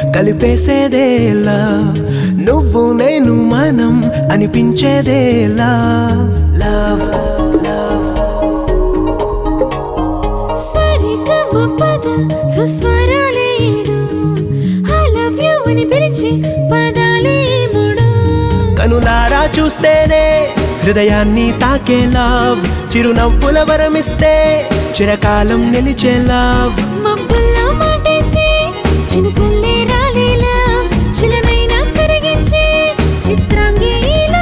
కలిపేసేదేలా నువ్వు నేను మనం అనిపించేదేలా లవ్ లవ్ సరిగమ పద సుస్వరాలేడు ఐ లవ్ యు అని పిలిచి పదాలే మూడు కనులారా చూస్తేనే హృదయాన్ని తాకే లవ్ చిరునవ్వుల వరమిస్తే చిరకాలం నిలిచే లవ్ మబ్బుల్లో మాటేసి చినుకల్లే రాలేలా చిలనైనా కరిగించి చిత్రాంగి ఇలా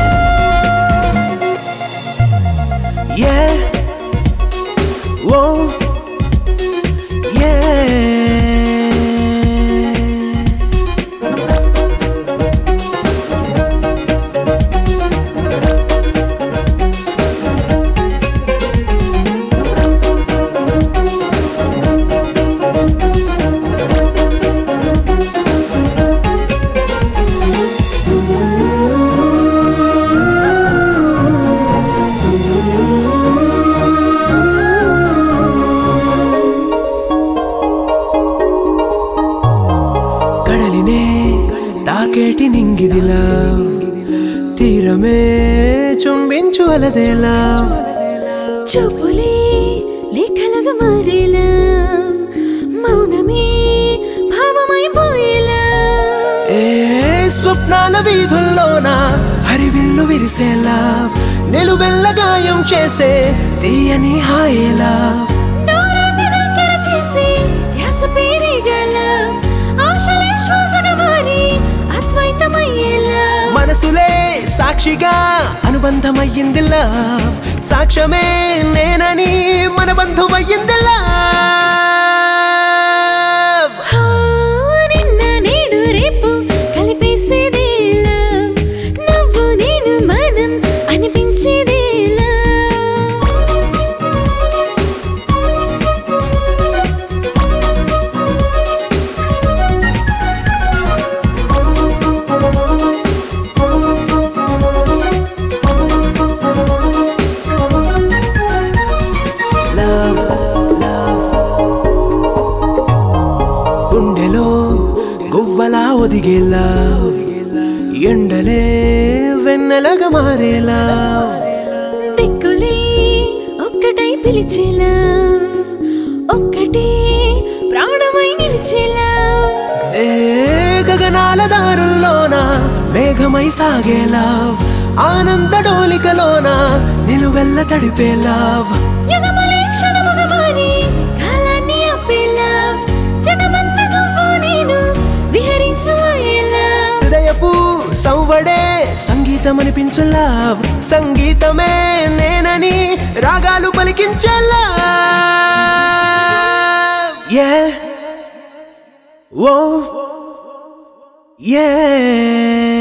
Yeah. Whoa. Yeah. కడలినే తాకేటి నింగిదిలా తీరమే చుంబించు అలదేలా చూపులే లేఖలుగా మారేలా మౌనమే భావమైపోయేలా ఏ స్వప్నాల వీధుల్లోన హరివిల్లు విరిసేలా నిలువెల్ల గాయం చేసే తీయని హాయేలా దూరాన్ని దగ్గర చేసి ధ్యాస పేరేగల ఆశలే శ్వాసగా మారి అద్వైతమయ్యేలా మనసులే సాక్షిగా అనుబంధమయ్యింది లవ్ సాక్ష్యమే నేనని మన బంధువయ్యింది లవ్ హా, నిన్న నేడు రేపు కలిపేసేదేలా నువ్వు నేను మనం అనిపించేదేలా లవ్ లవ్ గుండెలో గువ్వలా ఒదిగే లవ్ ఎండలే వెన్నెలగా మారేలా దిక్కులే ఒక్కటై పిలిచేలా ఒక్కటే ప్రాణమై నిలిచేలా ఏ గగనాల దారుల్లోన మేఘమై సాగే లవ్ ఆనంద డోలికలోన నిలువెల్ల తడిపే లవ్ యుగములే క్షణముగా మారి కాలాన్ని ఆపే love. జగమంతా నువ్వు నేను విహరించు ఈ love. హృదయపు సవ్వడే సంగీతం అనిపించు లవ్ సంగీతమే నేనని రాగాలు పలికించే లవ్ yeah. Whoa. Yeah.